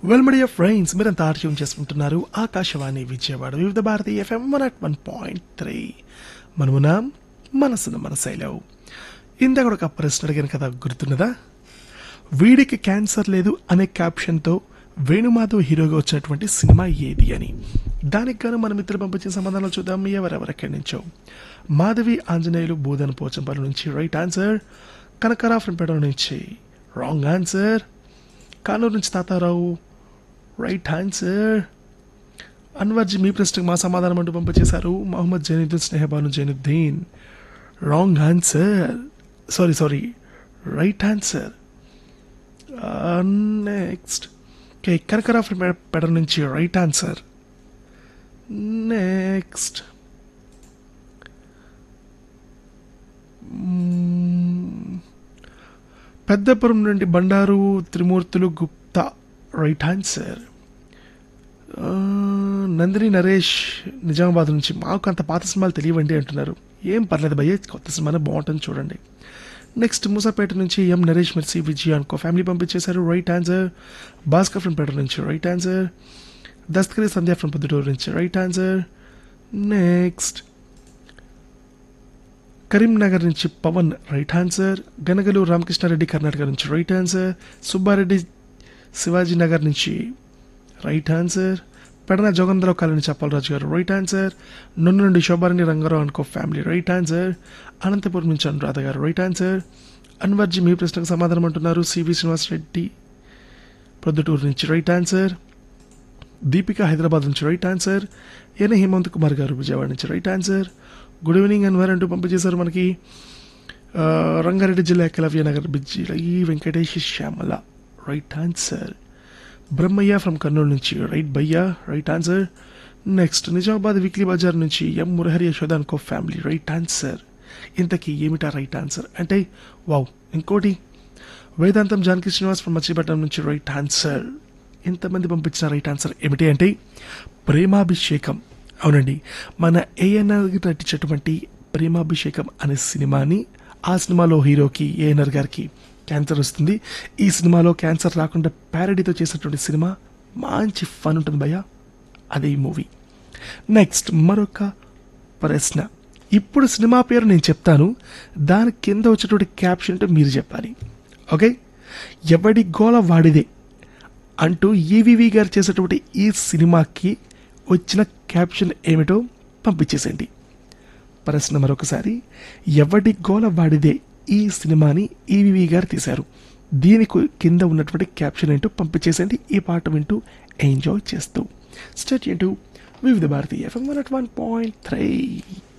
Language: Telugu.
వెల్మడియా ఫ్రెండ్స్ మీరంతా ఆర్ట్యూన్ చేసుకుంటున్నారు Akashvani Vijayawada Vividh Bharati FM one at one point three మనమున మనసును మనసైలో ఇందాక ఒక ప్రశ్న అడిగాను కదా గుర్తున్నదా వీడికి క్యాన్సర్ లేదు అనే క్యాప్షన్తో వేణుమాధవ్ హీరోగా వచ్చినటువంటి సినిమా ఏది అని దానికి గాను మన మిత్రులు పంపించిన సమాధానాలు చూద్దాం ఎవరెవరెక్కడి నుంచో మాధవి ఆంజనేయులు బోధన పోచంపల్లి నుంచి రైట్ ఆన్సర్ కనకరా ఫ్రంపేట నుంచి రాంగ్ ఆన్సర్ కానూరు నుంచి తాతారావు రైట్ ఆన్సర్ అన్వర్జీ మీ ప్రశ్నకు మా సమాధానం అంటూ పంపించేశారు Mohammed Zainuddin Snehabanu Zainuddin wrong answer sorry sorry right answer next okay కనకరా పెడ నుంచి రైట్ ఆన్సర్ నెక్స్ట్ పెద్దపురం నుండి బండారు త్రిమూర్తులు గుప్తా రైట్ ఆన్సర్ నందిని నరేష్ నిజామాబాద్ నుంచి మాకు అంత పాత సినిమాలు తెలియవండి అంటున్నారు ఏం పర్లేదు భయ్య కొత్త సినిమానే బాగుంటుంది చూడండి నెక్స్ట్ మూసాపేట నుంచి ఎం నరేష్ మెర్సీ విజయ్ అనుకో ఫ్యామిలీ పంపించేశారు రైట్ ఆన్సర్ భాస్కర్ ఫ్రమ్ పేట నుంచి right answer Dastagiri Sandhya from Proddatur నుంచి రైట్ ఆన్సర్ నెక్స్ట్ కరీంనగర్ నుంచి పవన్ రైట్ ఆన్సర్ గనగలు రామకృష్ణారెడ్డి కర్ణాటక నుంచి రైట్ ఆన్సర్ సుబ్బారెడ్డి శివాజీ నగర్ నుంచి right answer Pedana Jogandharao colony Cheppalaraju garu right answer నన్ను నుండి శోభారాణి రంగారావు అనుకో ఫ్యామిలీ రైట్ ఆన్సర్ అనంతపురం నుంచి అనురాధ గారు రైట్ ఆన్సర్ అన్వర్జీ మీ ప్రశ్నకు సమాధానం అంటున్నారు సివి శ్రీనివాస్ రెడ్డి ప్రొద్దుటూరు నుంచి రైట్ ఆన్సర్ దీపిక హైదరాబాద్ నుంచి right answer N Hemanth Kumar garu Vijayawada నుంచి right answer good evening Anwar అంటూ పంపించేశారు మనకి ఆ, రంగారెడ్డి జిల్లా ఎక్కలవ్య నగర్ బిజ్జి ఈ Venkatesh Shyamala right answer Brahmaiah from Kurnool నుంచి రైట్ భయ్య right answer next Nizamabad weekly బజార్ నుంచి ఎం మురహరి యశోద అనుకో ఫ్యామిలీ రైట్ ఆన్సర్ ఇంతకీ ఏమిటా రైట్ ఆన్సర్ అంటే వావ్ ఇంకోటి వేదాంతం జానకి శ్రీనివాస్ ఫ్రమ్ మచిలీపట్నం నుంచి రైట్ ఆన్సర్ ఎంతమంది పంపించిన రైట్ ఆన్సర్ ఏమిటి అంటే ప్రేమాభిషేకం అవునండి మన ఏఎన్ఆర్ నటించేటువంటి ప్రేమాభిషేకం అనే సినిమాని ఆ సినిమాలో హీరోకి ఏఎన్ఆర్ గారికి క్యాన్సర్ వస్తుంది ఈ సినిమాలో క్యాన్సర్ రాకుండా ప్యారడీతో చేసినటువంటి సినిమా మంచి ఫన్ ఉంటుంది భయ్య అదే ఈ మూవీ నెక్స్ట్ మరొక ప్రశ్న ఇప్పుడు సినిమా పేరు నేను చెప్తాను దాని కింద వచ్చేటువంటి క్యాప్షన్ అంటే మీరు చెప్పాలి ఓకే ఎవడి గోల వాడిదే అంటూ ఈవీవి గారు చేసేటువంటి ఈ సినిమాకి వచ్చిన క్యాప్షన్ ఏమిటో పంపించేసేయండి ప్రశ్న మరొకసారి ఎవడి గోల వాడిదే ఈ సినిమాని ఈవీవి గారు తీశారు దీనికి కింద ఉన్నటువంటి క్యాప్షన్ ఏంటో పంపించేసేయండి ఈ పాట వింటూ ఎంజాయ్ చేస్తూ స్టేట్ ఏంటూ Vividh Bharati FM one at one point three